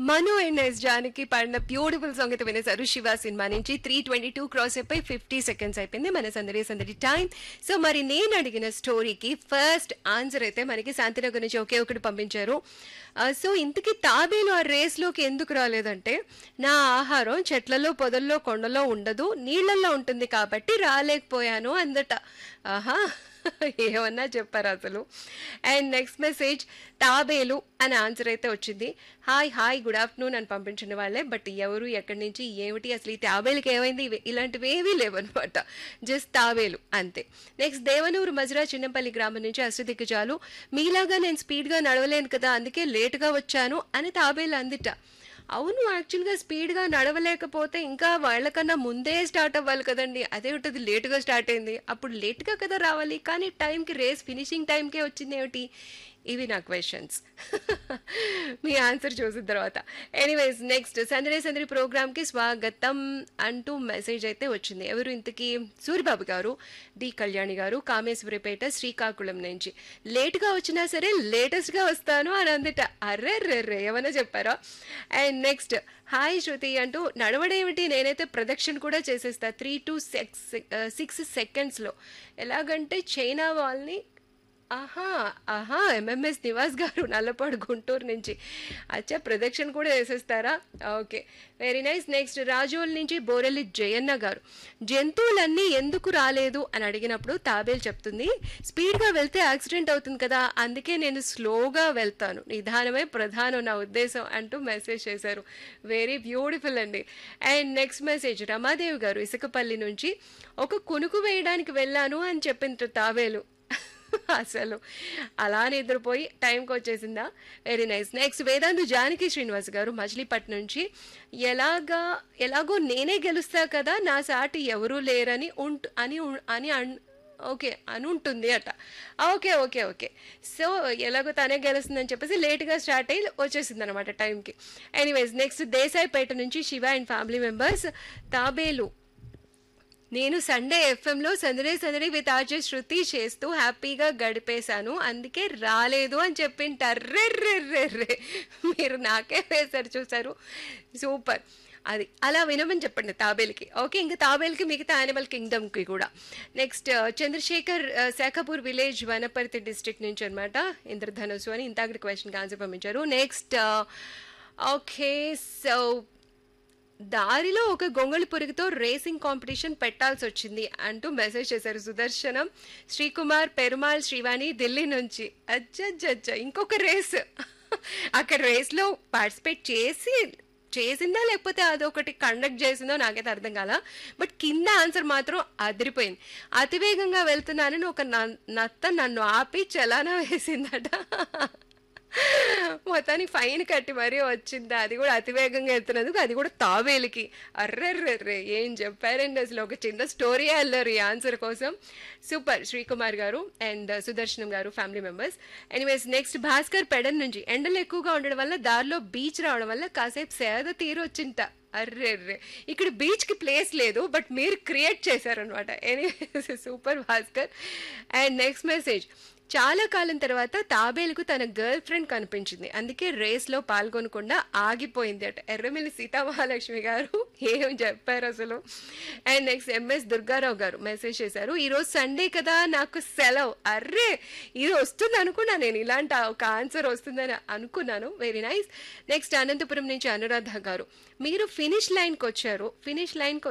Manu and yes Janaki పాడిన beautiful song అయితే వినేశారు శివ సినిమా నుంచి త్రీ ట్వంటీ టూ క్రాస్ అయిపోయి ఫిఫ్టీ సెకండ్స్ అయిపోయింది మన సందడి సందడి టైం సో మరి నేను అడిగిన స్టోరీకి ఫస్ట్ ఆన్సర్ అయితే మనకి శాంతినగర్ నుంచి ఒకే ఒకటి పంపించారు ఆ, సో ఇంతకీ తాబేలు ఆ రేస్లోకి ఎందుకు రాలేదంటే నా ఆహారం చెట్లలో పొదల్లో కొండలో ఉండదు నీళ్ళల్లో ఉంటుంది కాబట్టి రాలేకపోయాను అందట ఆహా ఏమన్నా చెప్పారు అసలు అండ్ నెక్స్ట్ మెసేజ్ తాబేలు అని ఆన్సర్ అయితే వచ్చింది హాయ్ హాయ్ గుడ్ ఆఫ్టర్నూన్ అని పంపించిన వాళ్ళే బట్ ఎవరు ఎక్కడి నుంచి ఏమిటి అసలు ఈ తాబేలుకి ఏమైంది ఇవి- ఇలాంటివి ఏవీ లేవన్నమాట జస్ట్ తాబేలు అంతే నెక్స్ట్ దేవనూరు మజరా చిన్నపల్లి గ్రామం నుంచి అష్టదిగ్గజాలు మీలాగా నేను స్పీడ్గా నడవలేను కదా అందుకే లేటుగా వచ్చాను అని తాబేలు అందిట అవును యాక్చువల్గా స్పీడ్గా నడవలేకపోతే ఇంకా వాళ్ళకన్నా ముందే స్టార్ట్ అవ్వాలి కదండి అదే ఉంటుంది లేటుగా స్టార్ట్ అయింది అప్పుడు లేట్గా కదా రావాలి కానీ టైంకి రేస్ ఫినిషింగ్ టైంకే వచ్చింది ఏమిటి ఇవి నా క్వశ్చన్స్ మీ ఆన్సర్ చూసిన తర్వాత ఎనీవేస్ నెక్స్ట్ సందడి సందడి ప్రోగ్రామ్కి స్వాగతం అంటూ మెసేజ్ అయితే వచ్చింది ఎవరు ఇంతకీ సూరిబాబు గారు డి కళ్యాణి గారు కామేశ్వరిపేట శ్రీకాకుళం నుంచి లేట్గా వచ్చినా సరే లేటెస్ట్గా వస్తాను అని అందట అర్రే రే ఏమన్నా చెప్పారా అండ్ నెక్స్ట్ హాయ్ శృతి అంటూ నడవడేమిటి నేనైతే ప్రదక్షిణ కూడా చేసేస్తా త్రీ టు సిక్స్ సిక్స్ సెకండ్స్లో ఎలాగంటే చైనా వాళ్ళని ఆహా ఆహా ఎంఎంఎస్ నివాస్ గారు నల్లపాడు గుంటూరు నుంచి అచ్చా ప్రదక్షిణ కూడా వేసేస్తారా okay very nice next Razole నుంచి బోరెల్లి జయన్న గారు జంతువులన్నీ ఎందుకు రాలేదు అని అడిగినప్పుడు తాబేలు చెప్తుంది స్పీడ్గా వెళ్తే యాక్సిడెంట్ అవుతుంది కదా అందుకే నేను స్లోగా వెళ్తాను నిదానమే ప్రధానం నా ఉద్దేశం అంటూ మెసేజ్ చేశారు వెరీ బ్యూటిఫుల్ అండి and next message Ramadevi garu Isukapalli నుంచి ఒక కునుకు వేయడానికి వెళ్ళాను అని చెప్పింది తాబేలు అసలు అలా నిద్రపోయి టైంకి వచ్చేసిందా very nice next Vedantu Janaki Srinivas garu Machilipatnam నుంచి ఎలాగా ఎలాగో నేనే గెలుస్తా కదా నా సాటి ఎవరూ లేరని ఉంట్ అని ఉన్- అని అన్ ఓకే అని ఉంటుంది అట ఓకే ఓకే ఓకే సో ఎలాగో తనే గెలుస్తుందని చెప్పేసి లేట్గా స్టార్ట్ అయ్యి వచ్చేసింది అనమాట టైంకి ఎనీవేస్ నెక్స్ట్ దేశాయిపేట నుంచి శివ అండ్ ఫ్యామిలీ మెంబర్స్ తాబేలు నేను సండే ఎఫ్ఎంలో సందడే సందడి విత్ ఆర్జే శృతి చేస్తూ హ్యాపీగా గడిపేశాను అందుకే రాలేదు అని చెప్పింటార్రెర్రెర్రెర్రే మీరు నాకే వేశారు చూసారు సూపర్ అది అలా వినమని చెప్పండి తాబేలుకి ఓకే ఇంకా తాబేలుకి మిగతా యానిమల్ కింగ్డమ్కి కూడా నెక్స్ట్ చంద్రశేఖర్ ఆ, శాఖపూర్ విలేజ్ వనపర్తి డిస్ట్రిక్ట్ నుంచి అనమాట ఇంద్రధనుసు అని ఇంతాకటి క్వశ్చన్కి ఆన్సర్ పంపించారు నెక్స్ట్ ఓకే సో దారిలో ఒక గొంగళి పురుగుతో రేసింగ్ కాంపిటీషన్ పెట్టాల్సి వచ్చింది అంటూ మెసేజ్ చేశారు సుదర్శనం శ్రీకుమార్ పెరుమాల్ శ్రీవాణి ఢిల్లీ నుంచి అచ్చచ్చచ్చ ఇంకొక రేస్ అక్కడ రేస్లో పార్టిసిపేట్ చేసి చేసిందా లేకపోతే అదొకటి కండక్ట్ చేసిందో నాకైతే అర్థం కాల బట్ కింద ఆన్సర్ మాత్రం అదిరిపోయింది అతివేగంగా వెళ్తున్నానని ఒక న- నత్త నన్ను ఆపి చలానా వేసిందట మొత్తానికి ఫైన్ కట్టి మరీ వచ్చింది అది కూడా అతివేగంగా వెళ్తున్నందుకు అది కూడా తావేలికి అర్రెర్రెర్రే ఏం చెప్పారండి అసలు ఒక చిన్న స్టోరీ వెళ్ళారు ఈ ఆన్సర్ కోసం సూపర్ శ్రీకుమార్ గారు and Sudarshanam garu family members anyways next Bhaskar Pedana నుంచి ఎండలు ఎక్కువగా ఉండడం వల్ల దారిలో బీచ్ రావడం వల్ల కాసేపు సేద తీరొచ్చింట అర్రెర్రే ఇక్కడ బీచ్కి ప్లేస్ లేదు బట్ మీరు క్రియేట్ చేశారనమాట anyways super Bhaskar and next message చాలా కాలం తర్వాత తాబేలుకు తన గర్ల్ ఫ్రెండ్ కనిపించింది అందుకే రేస్లో పాల్గొనకుండా ఆగిపోయింది అట ఎర్రమిల్లి సీతామహాలక్ష్మి గారు ఏం చెప్పారు అసలు అండ్ నెక్స్ట్ ఎంఎస్ దుర్గారావు గారు మెసేజ్ చేశారు ఈరోజు సండే కదా నాకు సెలవు అర్రే ఇది వస్తుంది అనుకున్నా నేను ఇలాంటి ఒక ఆన్సర్ వస్తుందని అనుకున్నాను వెరీ నైస్ నెక్స్ట్ అనంతపురం నుంచి అనురాధ గారు మీరు ఫినిష్ లైన్కి వచ్చారు ఫినిష్ లైన్కి